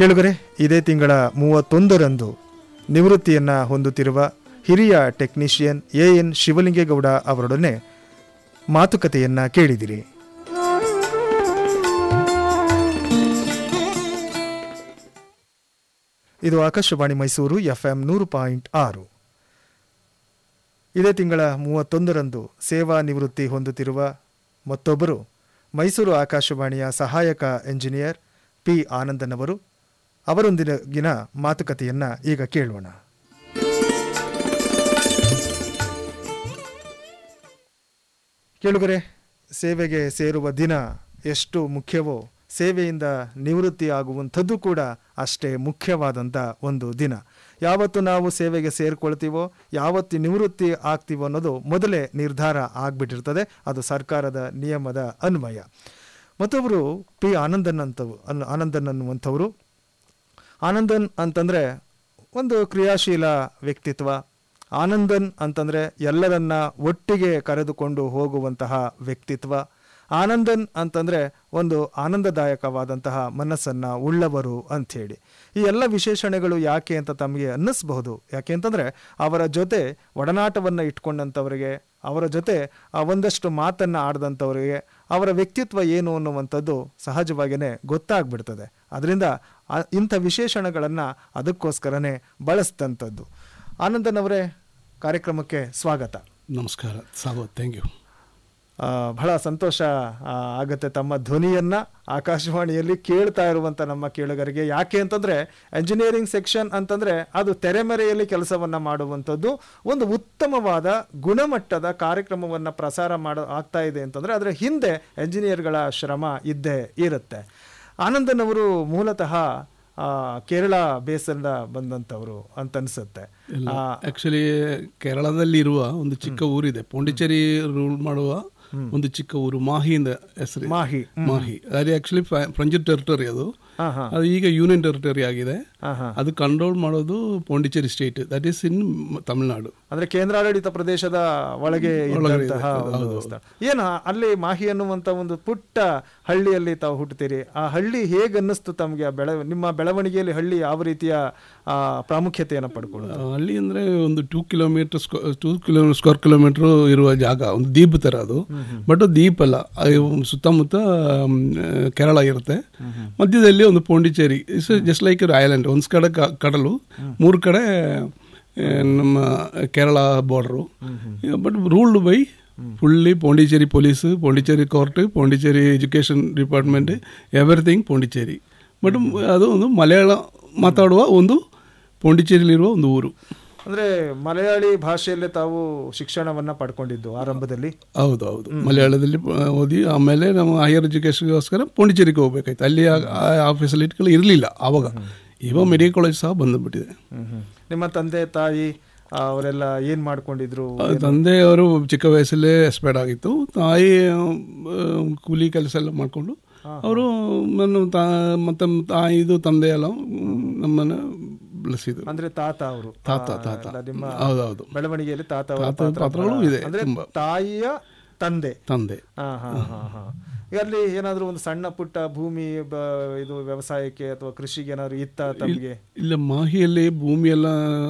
ಕೇಳುಗರೆ ಇದೇ ತಿಂಗಳ ಮೂವತ್ತೊಂದರಂದು ನಿವೃತ್ತಿಯನ್ನು ಹೊಂದುತ್ತಿರುವ ಹಿರಿಯ ಟೆಕ್ನಿಷಿಯನ್ ಎ ಎನ್ ಶಿವಲಿಂಗೇಗೌಡ ಅವರೊಡನೆ ಮಾತುಕತೆಯನ್ನು ಕೇಳಿದಿರಿ ಇದು ಆಕಾಶವಾಣಿ ಮೈಸೂರು ಎಫ್ಎಂ ನೂರು ಪಾಯಿಂಟ್ ಆರು ಇದೇ ತಿಂಗಳ ಮೂವತ್ತೊಂದರಂದು ಸೇವಾ ನಿವೃತ್ತಿ ಹೊಂದುತ್ತಿರುವ ಮತ್ತೊಬ್ಬರು ಮೈಸೂರು ಆಕಾಶವಾಣಿಯ ಸಹಾಯಕ ಎಂಜಿನಿಯರ್ ಪಿ ಆನಂದನ್ ಅವರು ಅವರೊಂದಿಗಿನ ಮಾತುಕತೆಯನ್ನ ಈಗ ಕೇಳೋಣ ಕೇಳುಗರೆ ಸೇವೆಗೆ ಸೇರುವ ದಿನ ಎಷ್ಟು ಮುಖ್ಯವೋ ಸೇವೆಯಿಂದ ನಿವೃತ್ತಿ ಆಗುವಂಥದ್ದು ಕೂಡ ಅಷ್ಟೇ ಮುಖ್ಯವಾದಂಥ ಒಂದು ದಿನ ಯಾವತ್ತು ನಾವು ಸೇವೆಗೆ ಸೇರಿಕೊಳ್ತೀವೋ ಯಾವತ್ತು ನಿವೃತ್ತಿ ಆಗ್ತೀವೋ ಅನ್ನೋದು ಮೊದಲೇ ನಿರ್ಧಾರ ಆಗ್ಬಿಟ್ಟಿರ್ತದೆ ಅದು ಸರ್ಕಾರದ ನಿಯಮದ ಅನ್ವಯ ಮತ್ತೊಬ್ಬರು ಪಿ ಆನಂದನ್ ಅಂತವು ಅನ್- ಆನಂದನ್ ಅನ್ನುವಂಥವರು ಆನಂದನ್ ಅಂತಂದರೆ ಒಂದು ಕ್ರಿಯಾಶೀಲ ವ್ಯಕ್ತಿತ್ವ ಆನಂದನ್ ಅಂತಂದರೆ ಎಲ್ಲರನ್ನ ಒಟ್ಟಿಗೆ ಕರೆದುಕೊಂಡು ಹೋಗುವಂತಹ ವ್ಯಕ್ತಿತ್ವ ಆನಂದನ್ ಅಂತಂದರೆ ಒಂದು ಆನಂದದಾಯಕವಾದಂತಹ ಮನಸ್ಸನ್ನು ಉಳ್ಳವರು ಅಂಥೇಳಿ ಈ ಎಲ್ಲ ವಿಶೇಷಣೆಗಳು ಯಾಕೆ ಅಂತ ತಮಗೆ ಅನ್ನಿಸ್ಬಹುದು ಯಾಕೆ ಅಂತಂದರೆ ಅವರ ಜೊತೆ ಒಡನಾಟವನ್ನು ಇಟ್ಕೊಂಡಂಥವರಿಗೆ ಅವರ ಜೊತೆ ಆ ಒಂದಷ್ಟು ಮಾತನ್ನು ಆಡಿದಂಥವರಿಗೆ ಅವರ ವ್ಯಕ್ತಿತ್ವ ಏನು ಅನ್ನುವಂಥದ್ದು ಸಹಜವಾಗಿಯೇ ಗೊತ್ತಾಗ್ಬಿಡ್ತದೆ ಅದರಿಂದ ಆ- ಇಂಥ ವಿಶೇಷಣಗಳನ್ನು ಅದಕ್ಕೋಸ್ಕರನೇ ಬಳಸಿದಂಥದ್ದು ಆನಂದನ್ ಅವರೇ ಕಾರ್ಯಕ್ರಮಕ್ಕೆ ಸ್ವಾಗತ ನಮಸ್ಕಾರ ಸಾಗೋ ಥ್ಯಾಂಕ್ ಯು ಆ, ಬಹಳ ಸಂತೋಷ ಆ, ಆಗತ್ತೆ ತಮ್ಮ ಧ್ವನಿಯನ್ನ ಆಕಾಶವಾಣಿಯಲ್ಲಿ ಕೇಳ್ತಾ ಇರುವಂತ ನಮ್ಮ ಕೇಳುಗರಿಗೆ ಯಾಕೆ ಅಂತಂದ್ರೆ ಎಂಜಿನಿಯರಿಂಗ್ ಸೆಕ್ಷನ್ ಅಂತಂದ್ರೆ ಅದು ತೆರೆಮರೆಯಲ್ಲಿ ಕೆಲಸವನ್ನ ಮಾಡುವಂಥದ್ದು ಒಂದು ಉತ್ತಮವಾದ ಗುಣಮಟ್ಟದ ಕಾರ್ಯಕ್ರಮವನ್ನ ಪ್ರಸಾರ ಮಾಡ ಆಗ್ತಾ ಇದೆ ಅಂತಂದ್ರೆ ಅದರ ಹಿಂದೆ ಎಂಜಿನಿಯರ್ಗಳ ಶ್ರಮ ಇದ್ದೇ ಇರುತ್ತೆ ಆನಂದನ್ ಅವರು ಮೂಲತಃ ಆ, ಕೇರಳ ಬೇಸರಿಂದ ಬಂದಂಥವ್ರು ಅಂತ ಅನ್ಸುತ್ತೆ ಆ, ಆಕ್ಚುಲಿ ಕೇರಳದಲ್ಲಿ ಇರುವ ಒಂದು ಚಿಕ್ಕ ಊರಿದೆ ಪಾಂಡಿಚೇರಿ ರೂಲ್ ಮಾಡುವ ಒಂದು ಚಿಕ್ಕ ಊರು ಮಾಹಿಯಿಂದ ಹೆಸರು ಮಾಹಿ ಮಾಹಿ ಅದು ಆಕ್ಚುಲಿ ಫ್ರೆಂಚ್ ಟೆರಿಟರಿ ಅದು ಹಾ ಹಾ ಅದು ಈಗ ಯೂನಿಯನ್ ಟೆರಿಟರಿ ಆಗಿದೆ ಹಾ ಹಾ ಅದು ಕಂಟ್ರೋಲ್ ಮಾಡೋದು Pondicherry state that is in Tamil Nadu ಅಂದ್ರೆ ಕೇಂದ್ರಾಡಳಿತ ಪ್ರದೇಶದ ಒಳಗೆ ಇದ್ದಂತಹ ಒಂದು ಸ್ಥಳ. ಏನು ಅಲ್ಲಿ ಮಾಹಿ ಅನ್ನುವಂತ ಒಂದು ಪುಟ್ಟ ಹಳ್ಳಿಯಲ್ಲಿ ತಾವು ಹುಟ್ಟುತ್ತೀರಿ ಆ ಹಳ್ಳಿ ಹೇಗೆ ಅನ್ನಿಸ್ತು ತಮಗೆ ಆ ಬೆಳ ನಿಮ್ಮ ಬೆಳವಣಿಗೆಯಲ್ಲಿ ಹಳ್ಳಿ ಯಾವ ರೀತಿಯ ಆ, ಪ್ರಾಮುಖ್ಯತೆಯನ್ನು ಪಡ್ಕೊಳ್ಳೋದು ಅಲ್ಲಿ ಅಂದ್ರೆ ಒಂದು two kilometre two kilometre square kilometre ಇರುವ ಜಾಗ ಒಂದು ದೀಪ್ ತರ ಅದು ಬಟ್ ದೀಪ್ ಅಲ್ಲ ಅದು ಸುತ್ತಮುತ್ತ ಮ್, ಕೇರಳ ಇರುತ್ತೆ ಮಧ್ಯದಲ್ಲಿ ಒಂದು Pondicherry it's just like island ಒಂದು ಕಡೆ ಕ- ಕಡಲು ಮೂರು ಕಡೆ ಆ, ನಮ್ಮ Kerala border but ruled by fully Pondicherry police Pondicherry court Pondicherry education department everything Pondicherry but ಅದು ಒಂದು ಮಲಯಾಳ ಮಾತಾಡುವ ಒಂದು ಪಾಂಡಿಚೇರಿಲಿರುವ ಒಂದು ಊರು ಅಂದ್ರೆ ಮಲಯಾಳಿ ಭಾಷೆಯಲ್ಲೇ ತಾವು ಶಿಕ್ಷಣವನ್ನ ಪಡ್ಕೊಂಡಿದ್ದು ಆರಂಭದಲ್ಲಿ ಹೌದು ಹೌದು ಮಲಯಾಳದಲ್ಲಿ ಆ, ಓದಿ ಆಮೇಲೆ ನಮ್ಮ ಹೈಯರ್ ಎಜುಕೇಷನ್ಗೋಸ್ಕರ ಪಾಂಡಿಚೇರಿಗೆ ಹೋಗ್ಬೇಕಾಯ್ತು ಅಲ್ಲಿ ಆ- ಆ ಫೆಸಿಲಿಟಿಗಳು ಇರಲಿಲ್ಲ ಆವಾಗ ಇವಾಗ ಮೆಡಿಕಲ್ ಕಾಲೇಜ್ ಸಹ ಬಂದುಬಿಟ್ಟಿದೆ ನಿಮ್ಮ ತಂದೆ ತಾಯಿ ಆ, ಅವರೆಲ್ಲ ಏನ್ ಮಾಡ್ಕೊಂಡಿದ್ರು ತಂದೆಯವರು ಚಿಕ್ಕ ವಯಸ್ಸಲ್ಲೇ ಎಕ್ಸ್ಪೈರ್ಡ್ ಆಗಿತ್ತು ತಾಯಿ ಆ, ಕೂಲಿ ಕೆಲಸ ಎಲ್ಲ ಮಾಡಿಕೊಂಡು ಅವರು ನನ್ನ ತಾ ಮತ್ತು ತಾಯಿದು ತಂದೆ ಎಲ್ಲ ನಮ್ಮನ್ನು ಬೆಳೆಸಿದ್ರು ಅಂದ್ರೆ ತಾತ ಅವರು ತಾತ ತಾತ ನಿಮ್ಮ ಹೌದೌದು ಬೆಳವಣಿಗೆಯಲ್ಲಿ ತಾತ ಅವರ ತಾತ ಪಾತ್ರ ಪಾತ್ರಗಳು ಬಹಳ- ಇದೆ ಅಂದ್ರೆ ತುಂಬಾ. ತಾಯಿಯ ತಂದೆ ತಂದೆ ಹಾ ಹಾ ಹಾ ಹಾ ಈಗ ಅಲ್ಲಿ ಏನಾದ್ರು ಒಂದು ಸಣ್ಣ ಪುಟ್ಟ ಭೂಮಿ ಬ- ಇದು ವ್ಯವಸಾಯಕ್ಕೆ ಅಥವಾ ಕೃಷಿಗೆ ಏನಾದ್ರು ಇತ್ತ ತಮಗೆ ಇಲ್ಲ ಮಾಹಿಯಲ್ಲಿ ಭೂಮಿ ಎಲ್ಲ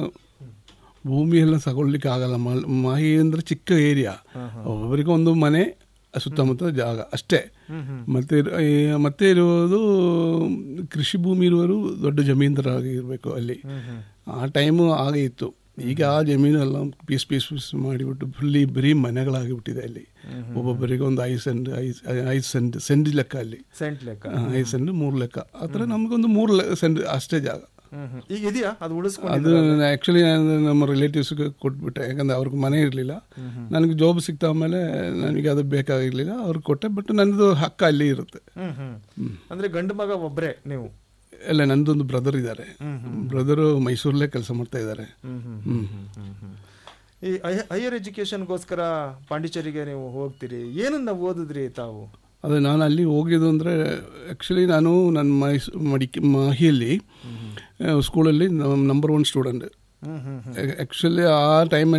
ಭೂಮಿ ಎಲ್ಲ ತಗೊಳ್ಲಿಕ್ಕೆ ಆಗಲ್ಲ ಮಲ್- ಮಾಹಿ ಅಂದ್ರೆ ಚಿಕ್ಕ ಏರಿಯಾ ಒಬ್ಬರಿಗೆ ಒಂದು ಮನೆ ಸುತ್ತಮುತ್ತ ಜಾಗ ಅಷ್ಟೇ ಮತ್ತೆ ಇರು- ಈ ಮತ್ತೆ ಇರುವುದು ಕೃಷಿ ಭೂಮಿ ಇರುವರು ದೊಡ್ಡ ಜಮೀನ್ದಾರಾಗಿ ಇರಬೇಕು ಅಲ್ಲಿ ಆ ಟೈಮು ಹಾಗೆ ಇತ್ತು ಈಗ ಆ ಜಮೀನು ಎಲ್ಲ ಪೀಸ್ ಪೀಸ್ ಪೀಸ್ ಮಾಡಿಬಿಟ್ಟು ಫುಲ್ಲಿ ಬರೀ ಮನೆಗಳಾಗಿ ಬಿಟ್ಟಿದೆ ಅಲ್ಲಿ ಒಬ್ಬೊಬ್ಬರಿಗೆ ಒಂದು ಐದು ಸೆಂಟ್ ಐದು ಐದು ಸೆಂಟ್ ಸೆಂಟ್ ಲೆಕ್ಕ ಅಲ್ಲಿ ಸೆಂಟ್ ಲೆಕ್ಕ ಆ, ಐದು ಸೆಂಟ್ ಮೂರು ಲೆಕ್ಕ ಆ ಥರ ನಮಗೊಂದು ಮೂರು ಲೆ- ಸೆಂಟ್ ಅಷ್ಟೇ ಜಾಗ ಹ್ಮ್ ಹ್ಮ್. ಈಗ ಇದೆಯಾ ಅದು ಉಳಿಸ್ಕೊಂಡು ಅದು ಆ್ಯಕ್ಚುಲಿ ನಮ್ಮ ರಿಲೇಟಿವ್ಸ್ಗೆ ಕೊಟ್ಬಿಟ್ಟೆ ಯಾಕಂದ್ರೆ ಅವ್ರಿಗೆ ಮನೆ ಇರಲಿಲ್ಲ ನನಗೆ ಜಾಬ್ ಸಿಕ್ತ ಆಮೇಲೆ ನನಗೆ ಅದು ಬೇಕಾಗಿರ್ಲಿಲ್ಲ ಅವ್ರಿಗೆ ಕೊಟ್ಟೆ ಬಟ್ ನನ್ನದು ಹಕ್ಕ ಅಲ್ಲಿ ಇರುತ್ತೆ ಹ್ಮ್ ಹ್ಮ್ ಅಂದ್ರೆ ಗಂಡು ಮಗ ಒಬ್ರೇ ನೀವು ಎಲ್ಲ ನಂದೊಂದು ಬ್ರದರ್ ಇದ್ದಾರೆ ಬ್ರದರು ಮೈಸೂರಲ್ಲೇ ಕೆಲಸ ಮಾಡ್ತಾ ಇದ್ದಾರೆ ಹ್ಮ್ ಹ್ಮ್ ಹ್ಮ್ ಹ್ಮ್ ಹ್ಮ್. ಈ ಹೈಯರ್ ಎಜುಕೇಶನ್ಗೋಸ್ಕರ ಪಾಂಡಿಚೇರಿಗೆ ನೀವು ಹೋಗ್ತೀರಿ ಏನನ್ನ ಓದಿದ್ರಿ ತಾವು ಅದೇ ನಾನು ಅಲ್ಲಿ ಹೋಗಿದ್ದು ಅಂದರೆ ಆ್ಯಕ್ಚುಲಿ ನಾನು ನನ್ನ ಮೈಸೂ ಮಡಿಕೆ ಮಾಹಿಯಲ್ಲಿ ಸ್ಕೂಲಲ್ಲಿ number one student hmm hmm actually ಆ ಟೈಮಲ್ಲಿ